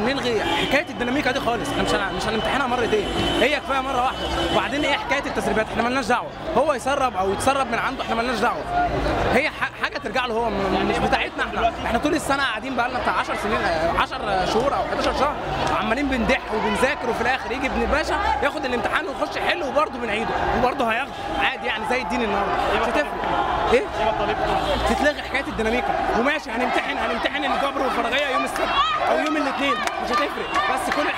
نلغي حكايه الديناميكا دي خالص احنا مش هن- مش هنمتحنها مرتين هي كفايه مره واحده وبعدين ايه حكايه التسريبات احنا مالناش دعوه هو يسرب او يتسرب من عنده احنا مالناش دعوه هي ح- حاجه ترجع له هو م- مش بتاعتنا احنا احنا طول السنه قاعدين بقى لنا بتاع 10 سنين آه، 10 شهور او 11 شهر عمالين بندح وبنذاكر وفي الاخر يجي ابن الباشا ياخد الامتحان ويخش يحل وبرضه بنعيده وبرضه هياخده عادي يعني زي الدين النهارده مش هتفرق ايه؟ تتلغي حكايه الديناميكا وماشي هنمتحن هنمتحن الجبر والفرضيه يوم السبت او يوم الاثنين مش هتفرق بس كل